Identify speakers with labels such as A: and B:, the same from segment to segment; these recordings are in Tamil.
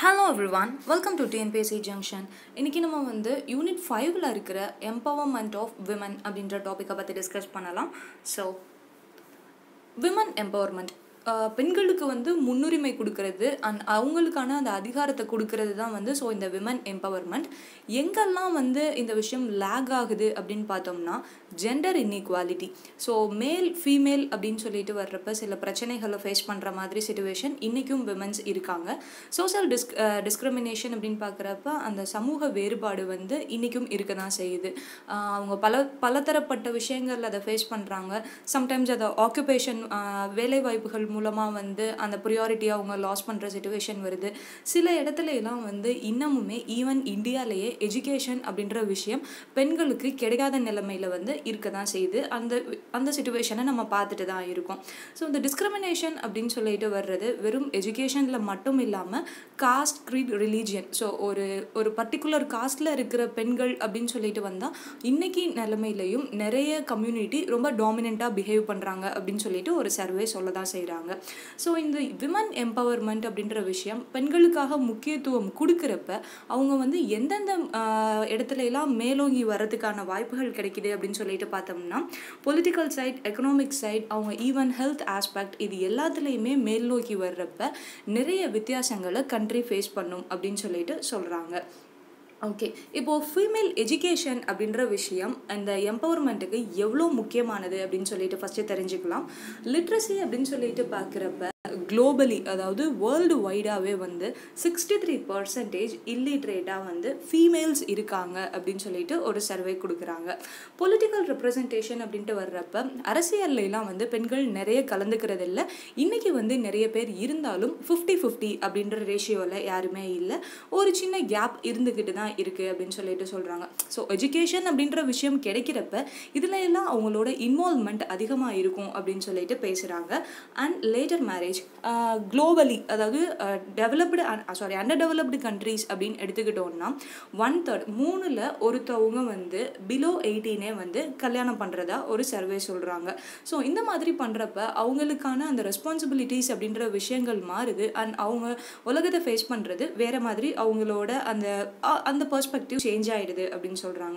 A: hello everyone welcome to TNPSC junction இன்றைக்கி நம்ம வந்து யூனிட் ஃபைவ்ல இருக்கிற எம்பவர்மெண்ட் ஆஃப் விமன் அப்படின்ற டாப்பிக்கை பற்றி டிஸ்கஸ் பண்ணலாம் ஸோ விமன் எம்பவர்மெண்ட் பெண்களுக்கு வந்து முன்னுரிமை கொடுக்கறது அண்ட் அவங்களுக்கான அந்த அதிகாரத்தை கொடுக்கறது தான் வந்து ஸோ இந்த விமன் எம்பவர்மெண்ட் எங்கெல்லாம் வந்து இந்த விஷயம் லேக் ஆகுது அப்படின்னு பார்த்தோம்னா gender inequality so male female அப்படின்னு சொல்லிட்டு வர்றப்ப சில பிரச்சனைகளை ஃபேஸ் பண்ணுற மாதிரி சுச்சுவேஷன் இன்றைக்கும் விமன்ஸ் இருக்காங்க சோசியல் டிஸ்க் டிஸ்கிரிமினேஷன் அப்படின்னு பார்க்குறப்ப அந்த சமூக வேறுபாடு வந்து இன்றைக்கும் இருக்க தான் செய்யுது அவங்க பல பலதரப்பட்ட விஷயங்கள் அதை ஃபேஸ் பண்ணுறாங்க சம்டைம்ஸ் அதை ஆக்குபேஷன் வேலைவாய்ப்புகள் மூலமாக வந்து அந்த ப்ரியாரிட்டியை அவங்க லாஸ் பண்ணுற சுச்சுவேஷன் வருது சில இடத்துல எல்லாம் வந்து இன்னமுமே ஈவன் இந்தியாலேயே எஜுகேஷன் அப்படின்ற விஷயம் பெண்களுக்கு கிடைக்காத நிலைமையில் வந்து இருக்க தான் செய்யுது அந்த அந்த சுச்சுவேஷனை நம்ம பார்த்துட்டு தான் இருக்கோம் ஸோ இந்த டிஸ்கிரிமினேஷன் அப்படின்னு சொல்லிட்டு வர்றது வெறும் எஜுகேஷனில் மட்டும் இல்லாமல் காஸ்ட் க்ரீட் ரிலீஜியன் ஸோ ஒரு ஒரு பர்டிகுலர் காஸ்டில் இருக்கிற பெண்கள் அப்படின்னு சொல்லிட்டு வந்தால் இன்றைக்கி நிலைமையிலையும் நிறைய கம்யூனிட்டி ரொம்ப டாமினண்ட்டாக பிஹேவ் பண்ணுறாங்க அப்படின்னு சொல்லிட்டு ஒரு சர்வே சொல்ல தான் செய்கிறாங்க ஸோ இந்த விமன் எம்பவர்மெண்ட் அப்படின்ற விஷயம் பெண்களுக்காக முக்கியத்துவம் கொடுக்குறப்ப அவங்க வந்து எந்தெந்த இடத்துல எல்லாம் மேலோங்கி வர்றதுக்கான வாய்ப்புகள் கிடைக்குது அப்படின்னு சொல்லிட்டு பார்த்தோம்னா பொலிட்டிக்கல் சைட் எக்கனாமிக் சைட் அவங்க ஈவன் ஹெல்த் ஆஸ்பெக்ட் இது எல்லாத்துலேயுமே மேல் நோக்கி வர்றப்ப நிறைய வித்தியாசங்களை கண்ட்ரி ஃபேஸ் பண்ணும் அப்படின்னு சொல்லிட்டு சொல்கிறாங்க ஓகே இப்போது ஃபீமேல் எஜுகேஷன் அப்படின்ற விஷயம் அந்த எம்பவர்மெண்ட்டுக்கு எவ்வளோ முக்கியமானது அப்படின்னு சொல்லிட்டு ஃபஸ்ட்டு தெரிஞ்சுக்கலாம் லிட்ரஸி அப்படின்னு சொல்லிட்டு பார்க்குறப்ப குளோபலி அதாவது வேர்ல்டு வைடாகவே வந்து சிக்ஸ்டி த்ரீ பர்சன்டேஜ் இல்லிட்ரேட்டாக வந்து ஃபீமேல்ஸ் இருக்காங்க அப்படின்னு சொல்லிட்டு ஒரு சர்வே கொடுக்குறாங்க பொலிட்டிக்கல் ரெப்ரசன்டேஷன் அப்படின்ட்டு வர்றப்ப அரசியல்லாம் வந்து பெண்கள் நிறைய கலந்துக்கிறது இல்லை இன்றைக்கி வந்து நிறைய பேர் இருந்தாலும் ஃபிஃப்டி ஃபிஃப்டி அப்படின்ற ரேஷியோவில் யாருமே இல்லை ஒரு சின்ன கேப் இருந்துக்கிட்டு தான் இருக்குது அப்படின்னு சொல்லிட்டு சொல்கிறாங்க ஸோ எஜுகேஷன் அப்படின்ற விஷயம் கிடைக்கிறப்ப இதில் எல்லாம் அவங்களோட இன்வால்மெண்ட் அதிகமாக இருக்கும் அப்படின்னு சொல்லிட்டு பேசுகிறாங்க அண்ட் லேட்டர் மேரேஜ் குளோபலி அதாவது developed sorry under developed countries அப்படின்னு எடுத்துக்கிட்டோம்னா ஒன் தேர்ட் மூணில் ஒருத்தவங்க வந்து பிலோ எயிட்டீனே வந்து கல்யாணம் பண்ணுறதா ஒரு சர்வே சொல்கிறாங்க ஸோ இந்த மாதிரி பண்ணுறப்ப அவங்களுக்கான அந்த ரெஸ்பான்சிபிலிட்டிஸ் அப்படின்ற விஷயங்கள் மாறுது அண்ட் அவங்க உலகத்தை ஃபேஸ் பண்ணுறது வேறு மாதிரி அவங்களோட அந்த அந்த பர்ஸ்பெக்டிவ் சேஞ்ச் ஆகிடுது அப்படின்னு சொல்கிறாங்க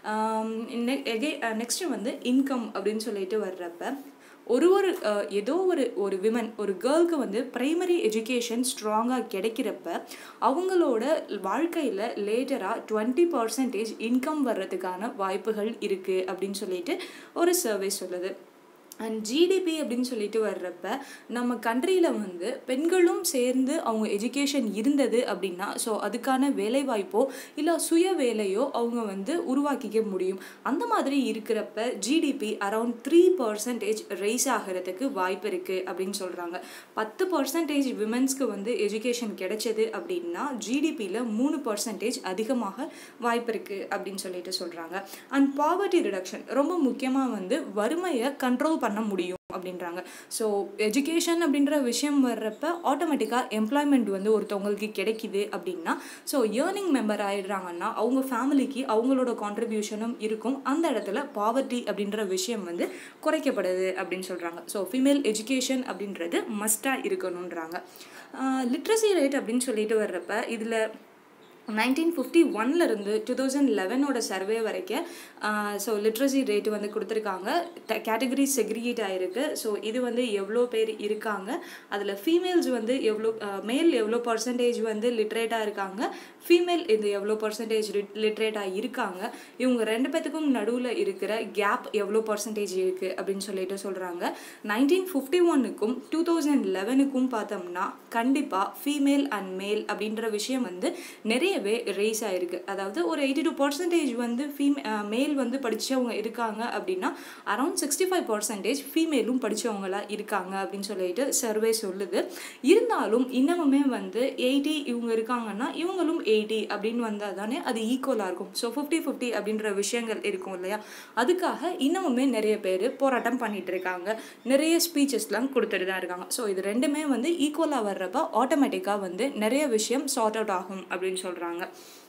A: நெக்ஸ்ட்டு வந்து இன்கம் அப்படின்னு சொல்லிட்டு வர்றப்ப ஒரு ஒரு ஏதோ ஒரு ஒரு விமன் ஒரு கேர்ளுக்கு வந்து ப்ரைமரி எஜுகேஷன் ஸ்ட்ராங்காக கிடைக்கிறப்ப அவங்களோட வாழ்க்கையில் லேட்டராக டுவெண்ட்டி பர்சன்டேஜ் இன்கம் வர்றதுக்கான வாய்ப்புகள் இருக்குது அப்படின்னு சொல்லிட்டு ஒரு சர்வே சொல்லுது அண்ட் ஜிடிபி அப்படின்னு சொல்லிட்டு வர்றப்ப நம்ம கண்ட்ரியில் வந்து பெண்களும் சேர்ந்து அவங்க எஜுகேஷன் இருந்தது அப்படின்னா ஸோ அதுக்கான வேலைவாய்ப்போ இல்லை சுய வேலையோ அவங்க வந்து உருவாக்கிக்க முடியும் அந்த மாதிரி இருக்கிறப்ப GDP around three percentage rise ஆகிறதுக்கு வாய்ப்பு இருக்குது அப்படின்னு சொல்கிறாங்க பத்து பர்சன்டேஜ் விமென்ஸ்க்கு வந்து எஜுகேஷன் கிடைச்சது அப்படின்னா ஜிடிபியில் மூணு பர்சன்டேஜ் அதிகமாக வாய்ப்பு இருக்குது அப்படின்னு சொல்லிட்டு சொல்கிறாங்க அண்ட் பாவர்ட்டி ரிடக்ஷன் ரொம்ப முக்கியமாக வந்து வறுமையை கண்ட்ரோல் பண்ண முடியும் அப்படின்றாங்க ஸோ எஜுகேஷன் அப்படின்ற விஷயம் வர்றப்ப ஆட்டோமேட்டிக்காக எம்ப்ளாய்மெண்ட் வந்து ஒருத்தவங்களுக்கு கிடைக்கிது அப்படின்னா ஸோ ஏர்னிங் மெம்பர் ஆயிடுறாங்கன்னா அவங்க ஃபேமிலிக்கு அவங்களோட கான்ட்ரிபியூஷனும் இருக்கும் அந்த இடத்துல பாவர்ட்டி அப்படின்ற விஷயம் வந்து குறைக்கப்படுது அப்படின்னு சொல்கிறாங்க ஸோ ஃபீமேல் எஜுகேஷன் அப்படின்றது மஸ்ட்டாக இருக்கணுன்றாங்க லிட்ரஸி ரேட் அப்படின்னு சொல்லிட்டு வர்றப்ப இதில் நைன்டீன் ஃபிஃப்டி ஒன்லேருந்து டூ தௌசண்ட் லெவனோட சர்வே வரைக்கும் ஸோ லிட்ரஸி ரேட்டு வந்து கொடுத்துருக்காங்க கேட்டகரி செக்ரிகேட் ஆகிருக்கு ஸோ இது வந்து எவ்வளோ பேர் இருக்காங்க அதில் ஃபீமேல்ஸ் வந்து எவ்வளோ மேல் எவ்வளோ பர்சன்டேஜ் வந்து லிட்ரேட்டாக இருக்காங்க ஃபீமேல் இது எவ்வளோ பர்சன்டேஜ் லிட்ரேட்டாக இருக்காங்க இவங்க ரெண்டு பேத்துக்கும் நடுவில் இருக்கிற கேப் எவ்வளோ பர்சன்டேஜ் இருக்குது அப்படின்னு சொல்லிட்டு சொல்கிறாங்க நைன்டீன் ஃபிஃப்டி ஒன்னுக்கும் டூ தௌசண்ட் லெவனுக்கும் பார்த்தோம்னா கண்டிப்பாக ஃபீமேல் அண்ட் மேல் அப்படின்ற விஷயம் வந்து நிறைய நிறையவே ரேஸ் ஆகிருக்கு அதாவது ஒரு எயிட்டி டூ பர்சன்டேஜ் வந்து ஃபீமே மேல் வந்து படித்தவங்க இருக்காங்க அப்படின்னா அரவுண்ட் சிக்ஸ்டி ஃபைவ் பர்சன்டேஜ் ஃபீமேலும் படித்தவங்களா இருக்காங்க அப்படின்னு சொல்லிட்டு சர்வே சொல்லுது இருந்தாலும் இன்னமுமே வந்து எயிட்டி இவங்க இருக்காங்கன்னா இவங்களும் எயிட்டி அப்படின்னு வந்தால் தானே அது ஈக்குவலாக இருக்கும் ஸோ ஃபிஃப்டி ஃபிஃப்டி அப்படின்ற விஷயங்கள் இருக்கும் இல்லையா அதுக்காக இன்னமுமே நிறைய பேர் போராட்டம் பண்ணிகிட்டு இருக்காங்க நிறைய ஸ்பீச்சஸ்லாம் கொடுத்துட்டு தான் இருக்காங்க ஸோ இது ரெண்டுமே வந்து ஈக்குவலாக வர்றப்ப ஆட்டோமேட்டிக்காக வந்து நிறைய விஷயம் சார்ட் அவுட் ஆகும் அப்படின்னு சொல்கிறாங்க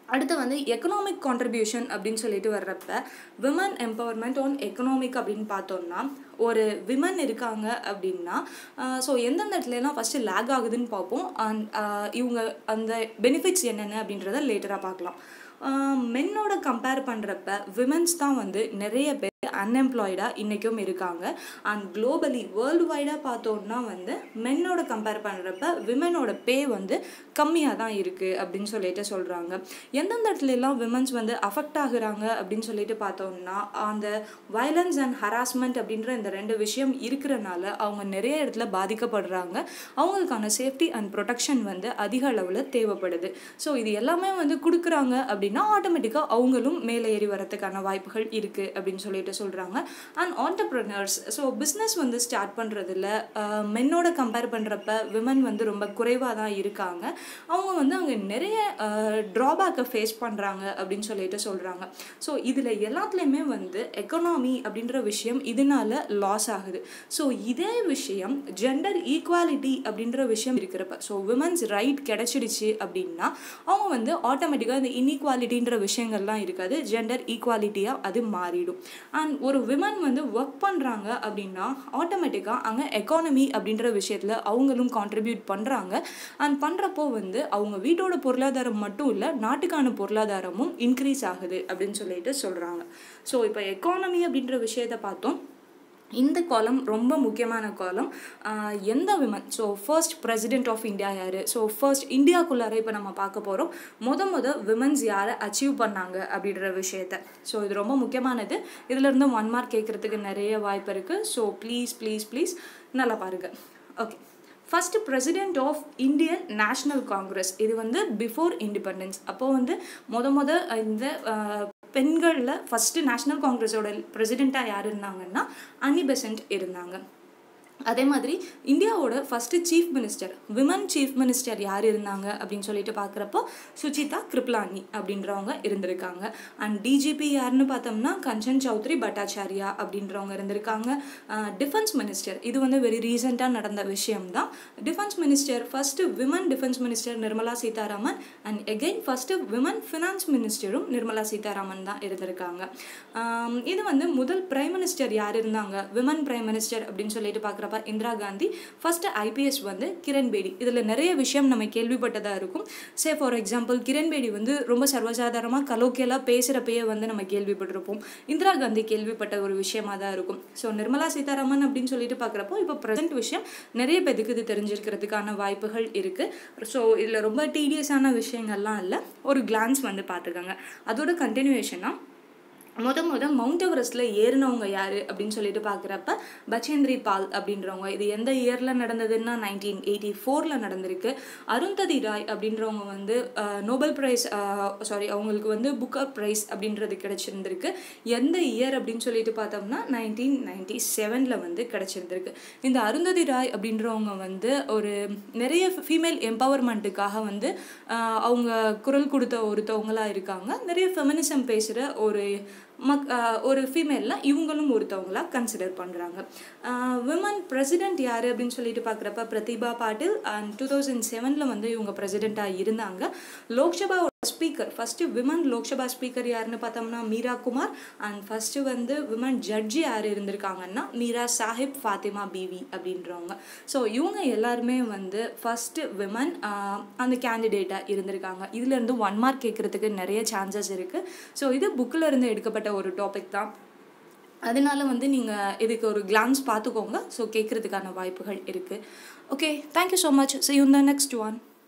A: அடுத்து வந்து எக்கனாமிக் கான்ட்ரிபியூஷன் அப்படின்னு சொல்லிட்டு வர்றப்ப விமன் எம்பவர்மெண்ட் ஆன் எக்கனாமிக் அப்படின்னு பார்த்தோம்னா ஒரு விமன் இருக்காங்க அப்படின்னா ஸோ எந்தெந்த இடத்துலலாம் ஃபஸ்ட்டு லேக் ஆகுதுன்னு பார்ப்போம் அண்ட் இவங்க அந்த பெனிஃபிட்ஸ் என்னென்ன அப்படின்றத லேட்டராக பார்க்கலாம் மென்னோட கம்பேர் பண்ணுறப்ப விமன்ஸ் தான் வந்து நிறைய பேர் அன்எம்ப்ளாய்டாக இன்றைக்கும் இருக்காங்க அண்ட் குளோபலி வேர்ல்டு வைடாக பார்த்தோன்னா வந்து மென்னோட கம்பேர் பண்ணுறப்ப விமனோட பே வந்து கம்மியாக தான் இருக்குது அப்படின்னு சொல்லிட்டு சொல்கிறாங்க எந்தெந்த இடத்துல எல்லாம் விமன்ஸ் வந்து அஃபெக்ட் ஆகுறாங்க அப்படின்னு சொல்லிட்டு பார்த்தோம்னா அந்த வயலன்ஸ் அண்ட் ஹராஸ்மெண்ட் அப்படின்ற இந்த ரெண்டு விஷயம் இருக்கிறனால அவங்க நிறைய இடத்துல பாதிக்கப்படுறாங்க அவங்களுக்கான சேஃப்டி அண்ட் ப்ரொடெக்ஷன் வந்து அதிக அளவில் தேவைப்படுது ஸோ இது எல்லாமே வந்து கொடுக்குறாங்க அப்படின்னா ஆட்டோமேட்டிக்காக அவங்களும் மேலே ஏறி வரதுக்கான வாய்ப்புகள் இருக்குது அப்படின்னு சொல்லிட்டு சொல்கிறாங்க அண்ட் ஆண்டர்ப்ரனர்ஸ் ஸோ பிஸ்னஸ் வந்து ஸ்டார்ட் பண்ணுறதுல மென்னோட கம்பேர் பண்ணுறப்ப விமன் வந்து ரொம்ப குறைவாக தான் இருக்காங்க அவங்க வந்து அங்கே நிறைய ட்ராபேக்கை ஃபேஸ் பண்ணுறாங்க அப்படின்னு சொல்லிட்டு சொல்கிறாங்க ஸோ இதில் எல்லாத்துலேயுமே வந்து எக்கனாமி அப்படின்ற விஷயம் இதனால லாஸ் ஆகுது ஸோ இதே விஷயம் ஜெண்டர் ஈக்குவாலிட்டி அப்படின்ற விஷயம் இருக்கிறப்ப ஸோ விமன்ஸ் ரைட் கிடைச்சிடுச்சு அப்படின்னா அவங்க வந்து ஆட்டோமேட்டிக்காக இந்த இன்இக்வாலிட்டின்ற விஷயங்கள்லாம் இருக்காது ஜெண்டர் ஈக்குவாலிட்டியாக அது மாறிடும் அண்ட் ஒரு விமன் வந்து ஒர்க் பண்ணுறாங்க அப்படின்னா ஆட்டோமேட்டிக்காக அங்கே எக்கானமி அப்படின்ற விஷயத்தில் அவங்களும் கான்ட்ரிபியூட் பண்ணுறாங்க அண்ட் பண்ணுறப்போ வந்து அவங்க வீட்டோட பொருளாதாரம் மட்டும் இல்லை நாட்டுக்கான பொருளாதாரமும் இன்க்ரீஸ் ஆகுது அப்படின்னு சொல்லிட்டு சொல்கிறாங்க ஸோ இப்போ எக்கானமி அப்படின்ற விஷயத்த பார்த்தோம் இந்த காலம் ரொம்ப முக்கியமான காலம் எந்த women so first president of India யார் ஸோ ஃபர்ஸ்ட் இந்தியாக்குள்ளார இப்போ நம்ம பார்க்க போகிறோம் முத முத விமன்ஸ் யாரை அச்சீவ் பண்ணாங்க அப்படின்ற விஷயத்த ஸோ இது ரொம்ப முக்கியமானது இதிலிருந்து ஒன் மார்க் கேட்குறதுக்கு நிறைய வாய்ப்பு இருக்குது ஸோ ப்ளீஸ் ப்ளீஸ் ப்ளீஸ் நல்லா பாருங்கள் okay first president of Indian national Congress இது வந்து பிஃபோர் இண்டிபெண்டன்ஸ் அப்போது வந்து மொத மொத இந்த பெண்களில் ஃபஸ்ட்டு நேஷ்னல் காங்கிரஸோட பிரசிடெண்ட்டாக யார் இருந்தாங்கன்னா அனி பெசன்ட் இருந்தாங்க அதே மாதிரி இந்தியாவோட first chief minister women chief minister யார் இருந்தாங்க அப்படின்னு சொல்லிட்டு பார்க்குறப்போ சுச்சிதா கிருப்லானி அப்படின்றவங்க இருந்திருக்காங்க அண்ட் டிஜிபி யாருன்னு பார்த்தோம்னா கஞ்சன் சௌத்ரி பட்டாச்சாரியா அப்படின்றவங்க இருந்திருக்காங்க டிஃபென்ஸ் மினிஸ்டர் இது வந்து வெரி ரீசெண்டாக நடந்த விஷயம் தான் defence minister first women defence minister Nirmala Sitharaman and again first women finance மினிஸ்டரும் நிர்மலா சீதாராமன் தான் இருந்திருக்காங்க இது வந்து முதல் பிரைம் மினிஸ்டர் யார் இருந்தாங்க விமன் பிரைம் மினிஸ்டர் அப்படின்னு சொல்லிட்டு பார்க்குற பார்க்குறப்ப இந்திரா காந்தி ஃபஸ்ட்டு ஐபிஎஸ் வந்து கிரண் பேடி இதில் நிறைய விஷயம் நம்ம கேள்விப்பட்டதாக இருக்கும் say for example Kiran Bedi வந்து ரொம்ப சர்வசாதாரணமாக கலோக்கியலாக பேசுகிறப்பயே வந்து நம்ம கேள்விப்பட்டிருப்போம் இந்திரா காந்தி கேள்விப்பட்ட ஒரு விஷயமா தான் இருக்கும் ஸோ நிர்மலா சீதாராமன் அப்படின்னு சொல்லிட்டு பார்க்குறப்போ இப்போ ப்ரெசென்ட் விஷயம் நிறைய பேருக்கு இது தெரிஞ்சிருக்கிறதுக்கான வாய்ப்புகள் இருக்குது ஸோ இதில் ரொம்ப டீடியஸான விஷயங்கள்லாம் இல்லை ஒரு கிளான்ஸ் வந்து பார்த்துக்கோங்க அதோட கண்டினியூஷனாக முத முத மவுண்ட் எவரெஸ்ட்டில் ஏறினவங்க யார் அப்படின்னு சொல்லிட்டு பார்க்குறப்ப பச்சேந்திரி பால் அப்படின்றவங்க இது எந்த இயரில் நடந்ததுன்னா நைன்டீன் எயிட்டி ஃபோரில் நடந்திருக்கு அருந்ததி ராய் அப்படின்றவங்க வந்து நோபல் ப்ரைஸ் சாரி அவங்களுக்கு வந்து புக்கர் ப்ரைஸ் அப்படின்றது கிடச்சிருந்திருக்கு எந்த இயர் அப்படின்னு சொல்லிட்டு பார்த்தோம்னா நைன்டீன் நைன்டி செவனில் வந்து கிடச்சிருந்திருக்கு இந்த அருந்ததி ராய் அப்படின்றவங்க வந்து ஒரு நிறைய ஃபீமேல் எம்பவர்மெண்ட்டுக்காக வந்து அவங்க குரல் கொடுத்த ஒருத்தவங்களாக இருக்காங்க நிறைய ஃபெமினிசம் பேசுகிற ஒரு மக் ஒரு ஃபீமேலில் இவங்களும் ஒருத்தவங்களா கன்சிடர் பண்ணுறாங்க விமன் பிரசிடென்ட் யார் அப்படின்னு சொல்லிட்டு பார்க்குறப்ப Pratibha Patil and two thousand செவனில் வந்து இவங்க பிரசிடெண்ட்டாக இருந்தாங்க லோக்சபாவோட speaker first women Lok Sabha speaker யாருன்னு பார்த்தோம்னா மீரா குமார் அண்ட் ஃபஸ்ட்டு வந்து விமன் ஜட்ஜி யார் இருந்திருக்காங்கன்னா மீரா சாஹிப் ஃபாத்திமா பிவி அப்படின்றவங்க ஸோ இவங்க எல்லாருமே வந்து ஃபஸ்ட்டு விமன் அந்த கேண்டிடேட்டாக இருந்திருக்காங்க இதுலேருந்து ஒன் மார்க் கேட்குறதுக்கு நிறைய சான்சஸ் இருக்குது ஸோ இது புக்கில் இருந்து எடுக்கப்பட்ட ஒரு டாபிக் தான் அதனால வந்து நீங்கள் இதுக்கு ஒரு கிளான்ஸ் பார்த்துக்கோங்க ஸோ கேட்குறதுக்கான வாய்ப்புகள் இருக்குது okay thank you so much see you the next one